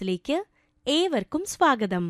ന്യൂസിലേക്ക് ഏവർക്കും സ്വാഗതം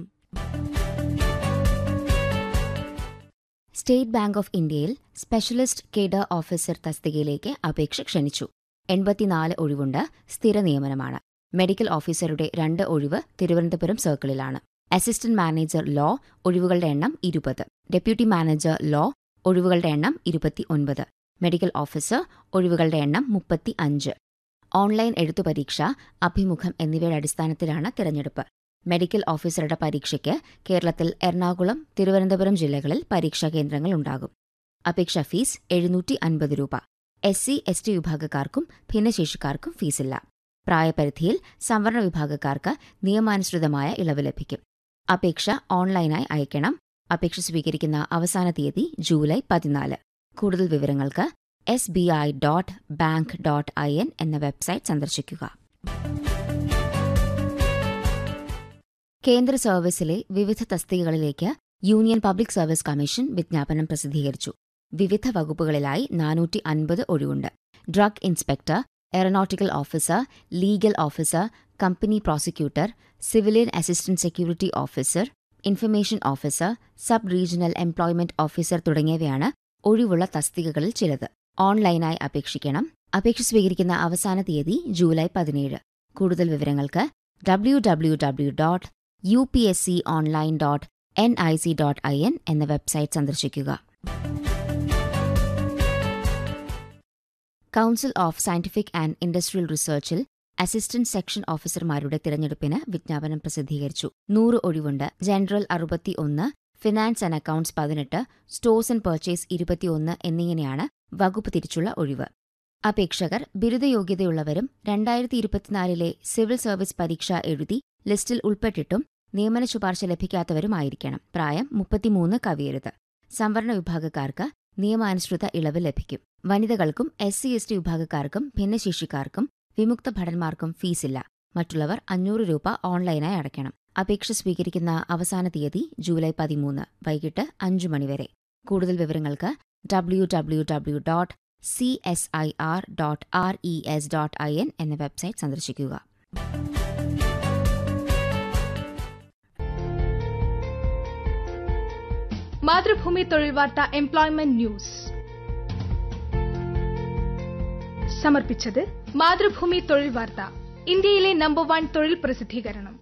സ്റ്റേറ്റ് ബാങ്ക് ഓഫ് ഇന്ത്യയിൽ സ്പെഷ്യലിസ്റ്റ് കേഡർ ഓഫീസർ തസ്തികയിലേക്ക് അപേക്ഷ ക്ഷണിച്ചു എൺപത്തിനാല് ഒഴിവുണ്ട് സ്ഥിര നിയമനമാണ് മെഡിക്കൽ ഓഫീസറുടെ രണ്ട് ഒഴിവ് തിരുവനന്തപുരം സർക്കിളിലാണ് അസിസ്റ്റന്റ് മാനേജർ ലോ ഒഴിവുകളുടെ എണ്ണം ഇരുപത് ഡെപ്യൂട്ടി മാനേജർ ലോ ഒഴിവുകളുടെ എണ്ണം ഇരുപത്തി ഒൻപത് മെഡിക്കൽ ഓഫീസർ ഒഴിവുകളുടെ എണ്ണം മുപ്പത്തി അഞ്ച് ഓൺലൈൻ എഴുത്തു പരീക്ഷ അഭിമുഖം എന്നിവയുടെ അടിസ്ഥാനത്തിലാണ് തിരഞ്ഞെടുപ്പ് മെഡിക്കൽ ഓഫീസറുടെ പരീക്ഷയ്ക്ക് കേരളത്തിൽ എറണാകുളം തിരുവനന്തപുരം ജില്ലകളിൽ പരീക്ഷാ കേന്ദ്രങ്ങൾ ഉണ്ടാകും അപേക്ഷാ ഫീസ് എഴുന്നൂറ്റി അൻപത് രൂപ എസ് സി എസ് ടി വിഭാഗക്കാർക്കും ഭിന്നശേഷിക്കാർക്കും ഫീസില്ല പ്രായപരിധിയിൽ സംവരണ വിഭാഗക്കാർക്ക് നിയമാനുസൃതമായ ഇളവ് ലഭിക്കും അപേക്ഷ ഓൺലൈനായി അയക്കണം അപേക്ഷ സ്വീകരിക്കുന്ന അവസാന തീയതി ജൂലൈ പതിനാല് കൂടുതൽ വിവരങ്ങൾക്ക് S B I dot bank dot I N എന്ന വെബ്സൈറ്റ് സന്ദർശിക്കുക കേന്ദ്ര സർവീസിലെ വിവിധ തസ്തികകളിലേക്ക് യൂണിയൻ പബ്ലിക് സർവീസ് കമ്മീഷൻ വിജ്ഞാപനം പ്രസിദ്ധീകരിച്ചു വിവിധ വകുപ്പുകളിലായി നാനൂറ്റി അൻപത് ഒഴിവുണ്ട് drug inspector aeronautical officer legal officer company prosecutor civilian assistant security officer information officer sub regional employment officer തുടങ്ങിയവയാണ് ഒഴിവുള്ള തസ്തികകളിൽ ചിലത് ഓൺലൈനായി അപേക്ഷിക്കണം അപേക്ഷ സ്വീകരിക്കുന്ന അവസാന തീയതി ജൂലൈ പതിനേഴ് കൂടുതൽ വിവരങ്ങൾക്ക് W W W dot U P S C online dot N I C dot I N എന്ന വെബ്സൈറ്റ് സന്ദർശിക്കുക council of scientific and industrial റിസർച്ചിൽ അസിസ്റ്റന്റ് സെക്ഷൻ ഓഫീസർമാരുടെ തിരഞ്ഞെടുപ്പിന് വിജ്ഞാപനം പ്രസിദ്ധീകരിച്ചു നൂറ് ഒഴിവുണ്ട് ജനറൽ അറുപത്തി ഒന്ന് ഫിനാൻസ് ആൻഡ് അക്കൌണ്ട്സ് പതിനെട്ട് സ്റ്റോഴ്സ് ആൻഡ് പർച്ചേസ് ഇരുപത്തിയൊന്ന് എന്നിങ്ങനെയാണ് വകുപ്പ് തിരിച്ചുള്ള ഒഴിവ് അപേക്ഷകർ ബിരുദയോഗ്യതയുള്ളവരും രണ്ടായിരത്തി ഇരുപത്തിനാലിലെ സിവിൽ സർവീസ് പരീക്ഷ എഴുതി ലിസ്റ്റിൽ ഉൾപ്പെട്ടിട്ടും നിയമന ശുപാർശ ലഭിക്കാത്തവരുമായിരിക്കണം പ്രായം മുപ്പത്തിമൂന്ന് കവിയരുത് സംവരണ വിഭാഗക്കാർക്ക് നിയമാനുസൃത ഇളവ് ലഭിക്കും വനിതകൾക്കും എസ് സി എസ് ടി വിഭാഗക്കാർക്കും ഭിന്നശേഷിക്കാർക്കും വിമുക്ത ഭടന്മാർക്കും ഫീസില്ല മറ്റുള്ളവർ അഞ്ഞൂറ് രൂപ ഓൺലൈനായി അടയ്ക്കണം അപേക്ഷ സ്വീകരിക്കുന്ന അവസാന തീയതി ജൂലൈ പതിമൂന്ന് വൈകിട്ട് അഞ്ചു മണിവരെ കൂടുതൽ വിവരങ്ങൾക്ക് W W W dot C S I R dot R E S dot I N എന്ന വെബ്സൈറ്റ് സന്ദർശിക്കുക മാതൃഭൂമി തൊഴിൽ വാർത്ത എംപ്ലോയ്മെന്റ് ന്യൂസ് സമർപ്പിച്ചത് മാതൃഭൂമി തൊഴിൽ വാർത്ത ഇന്ത്യയിലെ നമ്പർ വൺ തൊഴിൽ പ്രസിദ്ധീകരണം